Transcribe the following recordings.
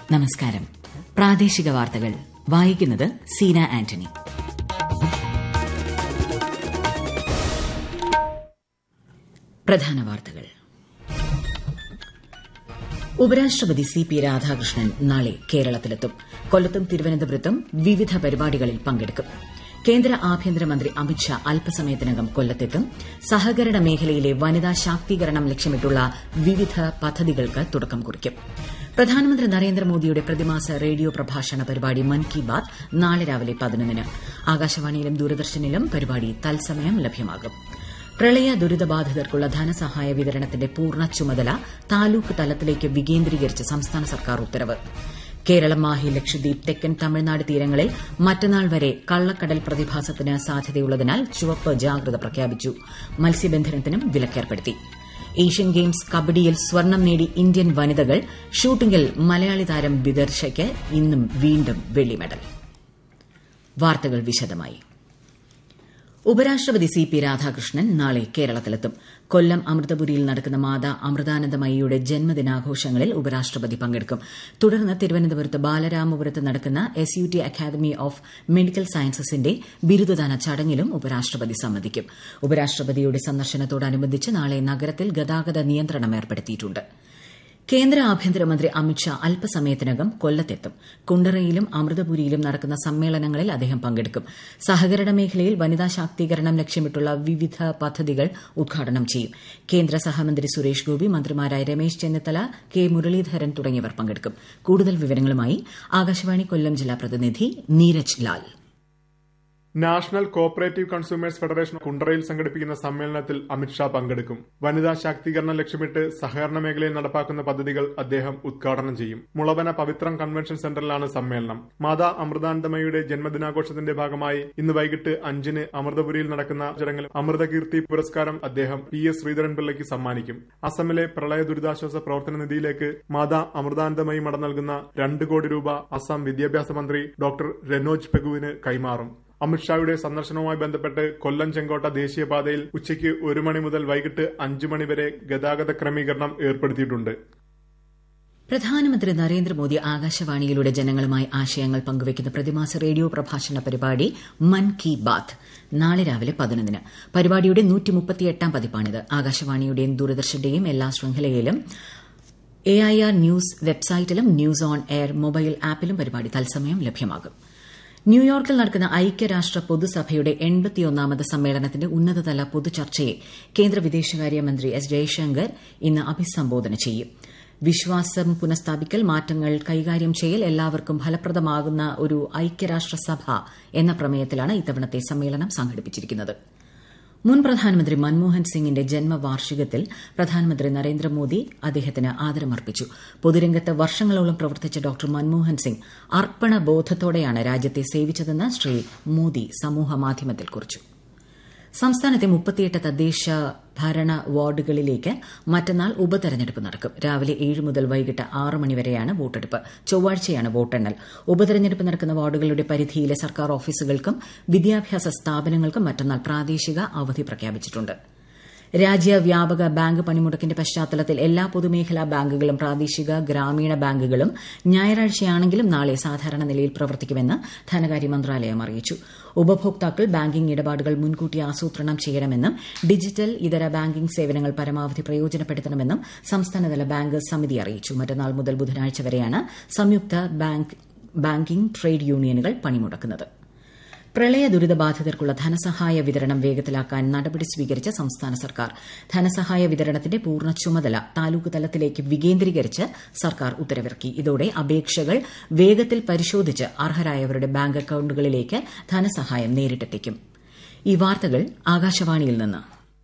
നമസ്കാരം പ്രാദേശിക വാർത്തകൾ വായിക്കുന്നത് സീന ആന്റണി പ്രധാന വാർത്തകൾ ഉപരാഷ്ട്രപതി സി പി രാധാകൃഷ്ണൻ നാളെ കേരളത്തിലെത്തും കൊല്ലത്തും തിരുവനന്തപുരത്തും വിവിധ പരിപാടികളിൽ പങ്കെടുക്കും കേന്ദ്ര ആഭ്യന്തരമന്ത്രി അമിത്ഷാ അല്പസമയത്തിനകം കൊല്ലത്തെത്തും സഹകരണ മേഖലയിലെ വനിതാ ശാക്തീകരണം ലക്ഷ്യമിട്ടുള്ള വിവിധ പദ്ധതികൾക്ക് തുടക്കം കുറിക്കും പ്രധാനമന്ത്രി നരേന്ദ്രമോദിയുടെ പ്രതിമാസ റേഡിയോ പ്രഭാഷണ പരിപാടി മൻ കി ബാത് നാളെ രാവിലെ പതിനൊന്നിന് ആകാശവാണിയിലും ദൂരദർശനിലും പരിപാടി തത്സമയം ലഭ്യമാകും പ്രളയ ദുരിതബാധിതർക്കുള്ള ധനസഹായ വിതരണത്തിന്റെ പൂർണ്ണ ചുമതല താലൂക്ക് തലത്തിലേക്ക് വികേന്ദ്രീകരിച്ച് സംസ്ഥാന സർക്കാർ ഉത്തരവ് കേരളം മാഹി ലക്ഷദ്വീപ് തെക്കൻ തമിഴ്നാട് തീരങ്ങളിൽ മറ്റന്നാൾ വരെ കള്ളക്കടൽ പ്രതിഭാസത്തിന് സാധ്യതയുള്ളതിനാൽ ചുവപ്പ് ജാഗ്രത പ്രഖ്യാപിച്ചു മത്സ്യബന്ധനത്തിനും വിലക്കേർപ്പെടുത്തി ഏഷ്യൻ ഗെയിംസ് കബഡിയിൽ സ്വർണം നേടി ഇന്ത്യൻ വനിതകൾ ഷൂട്ടിംഗിൽ മലയാളി താരം വിദർശയ്ക്ക് ഇന്നും വീണ്ടും വെള്ളി മെഡൽ വാർത്തകൾ വിശദമായി ഉപരാഷ്ട്രപതി സി പി രാധാകൃഷ്ണൻ നാളെ കേരളത്തിലെത്തും കൊല്ലം അമൃതപുരിയിൽ നടക്കുന്ന മാതാ അമൃതാനന്ദമയിയുടെ ജന്മദിനാഘോഷങ്ങളിൽ ഉപരാഷ്ട്രപതി പങ്കെടുക്കും തുടർന്ന് തിരുവനന്തപുരത്ത് ബാലരാമപുരത്ത് നടക്കുന്ന S U T academy of medical സയൻസസിന്റെ ബിരുദദാന ചടങ്ങിലും ഉപരാഷ്ട്രപതി സംബന്ധിക്കും ഉപരാഷ്ട്രപതിയുടെ സന്ദർശനത്തോടനുബന്ധിച്ച് നാളെ നഗരത്തിൽ ഗതാഗത നിയന്ത്രണം ഏർപ്പെടുത്തിയിട്ടുണ്ട് കേന്ദ്ര ആഭ്യന്തരമന്ത്രി അമിത്ഷാ അല്പസമയത്തിനകം കൊല്ലത്തെത്തും കുണ്ടറയിലും അമൃതപുരിയിലും നടക്കുന്ന സമ്മേളനങ്ങളിൽ അദ്ദേഹം പങ്കെടുക്കും സഹകരണ മേഖലയിൽ വനിതാ ശാക്തീകരണം ലക്ഷ്യമിട്ടുള്ള വിവിധ പദ്ധതികൾ ഉദ്ഘാടനം ചെയ്യും കേന്ദ്ര സഹമന്ത്രി സുരേഷ് ഗോപി മന്ത്രിമാരായ രമേശ് ചെന്നിത്തല കെ മുരളീധരൻ തുടങ്ങിയവർ പങ്കെടുക്കും കൂടുതൽ വിവരങ്ങളുമായി ആകാശവാണി കൊല്ലം ജില്ലാ പ്രതിനിധി Neeraj Lal national cooperative consumers federation കുണ്ടറയിൽ സംഘടിപ്പിക്കുന്ന സമ്മേളനത്തിൽ അമിത്ഷാ പങ്കെടുക്കും വനിതാ ശാക്തീകരണം ലക്ഷ്യമിട്ട് സഹകരണ മേഖലയിൽ നടപ്പാക്കുന്ന പദ്ധതികൾ അദ്ദേഹം ഉദ്ഘാടനം ചെയ്യും മുളവന പവിത്രം കൺവെൻഷൻ സെന്ററിലാണ് സമ്മേളനം മാതാ അമൃതാനന്ദമയുടെ ജന്മദിനാഘോഷത്തിന്റെ ഭാഗമായി ഇന്ന് വൈകിട്ട് അഞ്ചിന് അമൃതപുരിയിൽ നടക്കുന്ന ചടങ്ങിൽ അമൃതകീർത്തി പുരസ്കാരം അദ്ദേഹം പി എസ് ശ്രീധരൻപിള്ളയ്ക്ക് സമ്മാനിക്കും അസമിലെ പ്രളയ ദുരിതാശ്വാസ പ്രവർത്തന നിധിയിലേക്ക് മാതാ അമൃതാനന്ദമയി മട നൽകുന്ന രണ്ട് കോടി രൂപ അസം വിദ്യാഭ്യാസ മന്ത്രി ഡോക്ടർ രനോജ് പെഗുവിന് കൈമാറും അമിത്ഷായുടെ സന്ദർശനവുമായി ബന്ധപ്പെട്ട് കൊല്ലം ചെങ്കോട്ട ദേശീയപാതയിൽ ഉച്ചയ്ക്ക് ഒരു മണി മുതൽ വൈകിട്ട് അഞ്ചു മണി വരെ ഗതാഗത ക്രമീകരണം ഏർപ്പെടുത്തിയിട്ടുണ്ട് പ്രധാനമന്ത്രി നരേന്ദ്രമോദി ആകാശവാണിയിലൂടെ ജനങ്ങളുമായി ആശയങ്ങൾ പങ്കുവയ്ക്കുന്ന പ്രതിമാസ റേഡിയോ പ്രഭാഷണ പരിപാടി മൻ കി ബാത് നാളെ രാവിലെ പതിനൊന്നിന് പരിപാടിയുടെ നൂറ്റിമുപ്പത്തിയെട്ടാം പതിപ്പാണിത് ആകാശവാണിയുടെയും ദൂരദർശന്റെയും എല്ലാ ശൃംഖലയിലും എ ഐ ആർ ന്യൂസ് വെബ്സൈറ്റിലും ന്യൂസ് ഓൺ എയർ മൊബൈൽ ആപ്പിലും പരിപാടി തത്സമയം ലഭ്യമാകും ന്യൂയോർക്കിൽ നടക്കുന്ന ഐക്യരാഷ്ട്ര പൊതുസഭയുടെ എൺപത്തിയൊന്നാമത് സമ്മേളനത്തിന്റെ ഉന്നതതല പൊതുചർച്ചയെ കേന്ദ്ര വിദേശകാര്യമന്ത്രി എസ് ജയശങ്കർ ഇന്ന് അഭിസംബോധന ചെയ്യും വിശ്വാസം പുനഃസ്ഥാപിക്കൽ മാറ്റങ്ങൾ കൈകാര്യം ചെയ്യൽ എല്ലാവർക്കും ഫലപ്രദമാകുന്ന ഒരു ഐക്യരാഷ്ട്രസഭ എന്ന പ്രമേയത്തിലാണ് ഇത്തവണത്തെ സമ്മേളനം സംഘടിപ്പിച്ചിരിക്കുന്നത് മുൻ പ്രധാനമന്ത്രി മൻമോഹൻ സിംഗിന്റെ ജന്മവാർഷികത്തിൽ പ്രധാനമന്ത്രി നരേന്ദ്രമോദി അദ്ദേഹത്തിന് ആദരമർപ്പിച്ചു പൊതുരംഗത്ത് വർഷങ്ങളോളം പ്രവർത്തിച്ച ഡോക്ടർ മൻമോഹൻ സിംഗ് അർപ്പണബോധത്തോടെയാണ് രാജ്യത്തെ സേവിച്ചതെന്ന് ശ്രീ മോദി സമൂഹമാധ്യമത്തിൽ കുറിച്ചു സംസ്ഥാനത്തെ മുപ്പത്തിയെട്ട് തദ്ദേശ ഭരണ വാർഡുകളിലേക്ക് മറ്റന്നാൾ ഉപതെരഞ്ഞെടുപ്പ് നടക്കും രാവിലെ ഏഴ് മുതൽ വൈകിട്ട് ആറ് മണിവരെയാണ് വോട്ടെടുപ്പ് ചൊവ്വാഴ്ചയാണ് വോട്ടെണ്ണൽ ഉപതെരഞ്ഞെടുപ്പ് നടക്കുന്ന വാർഡുകളുടെ പരിധിയിലെ സർക്കാർ ഓഫീസുകൾക്കും വിദ്യാഭ്യാസ സ്ഥാപനങ്ങൾക്കും മറ്റന്നാൾ പ്രാദേശിക അവധി പ്രഖ്യാപിച്ചിട്ടുണ്ട് രാജ്യവ്യാപക ബാങ്ക് പണിമുടക്കിന്റെ പശ്ചാത്തലത്തിൽ എല്ലാ പൊതുമേഖലാ ബാങ്കുകളും പ്രാദേശിക ഗ്രാമീണ ബാങ്കുകളും ഞായറാഴ്ചയാണെങ്കിലും നാളെ സാധാരണ നിലയിൽ പ്രവർത്തിക്കുമെന്ന് ധനകാര്യ മന്ത്രാലയം അറിയിച്ചു ഉപഭോക്താക്കൾ ബാങ്കിംഗ് ഇടപാടുകൾ മുൻകൂട്ടി ആസൂത്രണം ചെയ്യണമെന്നും ഡിജിറ്റൽ ഇതര ബാങ്കിംഗ് സേവനങ്ങൾ പരമാവധി പ്രയോജനപ്പെടുത്തണമെന്നും സംസ്ഥാനതല ബാങ്ക് സമിതി അറിയിച്ചു മറ്റന്നാൾ മുതൽ ബുധനാഴ്ച വരെയാണ് സംയുക്ത ബാങ്കിംഗ് ട്രേഡ് യൂണിയനുകൾ പണിമുടക്കുന്നത് പ്രളയ ദുരിതബാധിതർക്കുള്ള ധനസഹായ വിതരണം വേഗത്തിലാക്കാൻ നടപടി സ്വീകരിച്ച സംസ്ഥാന സർക്കാർ ധനസഹായ വിതരണത്തിന്റെ പൂർണ്ണ ചുമതല താലൂക്ക് തലത്തിലേക്ക് വികേന്ദ്രീകരിച്ച് സർക്കാർ ഉത്തരവിറക്കി ഇതോടെ അപേക്ഷകൾ വേഗത്തിൽ പരിശോധിച്ച് അർഹരായവരുടെ ബാങ്ക് അക്കൌണ്ടുകളിലേക്ക് ധനസഹായം നേരിട്ടെത്തിക്കും ഈ വാർത്തകൾ ആകാശവാണിയിൽ നിന്ന്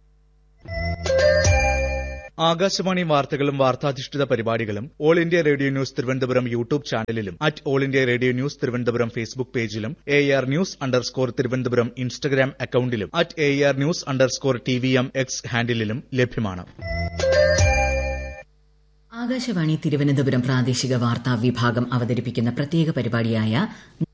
ആകാശവാണി വാർത്തകളും വാർത്താധിഷ്ഠിത പരിപാടികളും all India radio news Thiruvananthapuram YouTube ചാനലിലും at all India radio news Thiruvananthapuram Facebook പേജിലും A R news underscore Thiruvananthapuram Instagram അക്കൌണ്ടിലും at A R news underscore T V M X ഹാൻഡിലും ലഭ്യമാണ് ആകാശവാണി തിരുവനന്തപുരം പ്രാദേശിക വാർത്താ വിഭാഗം അവതരിപ്പിക്കുന്ന പ്രത്യേക പരിപാടിയായ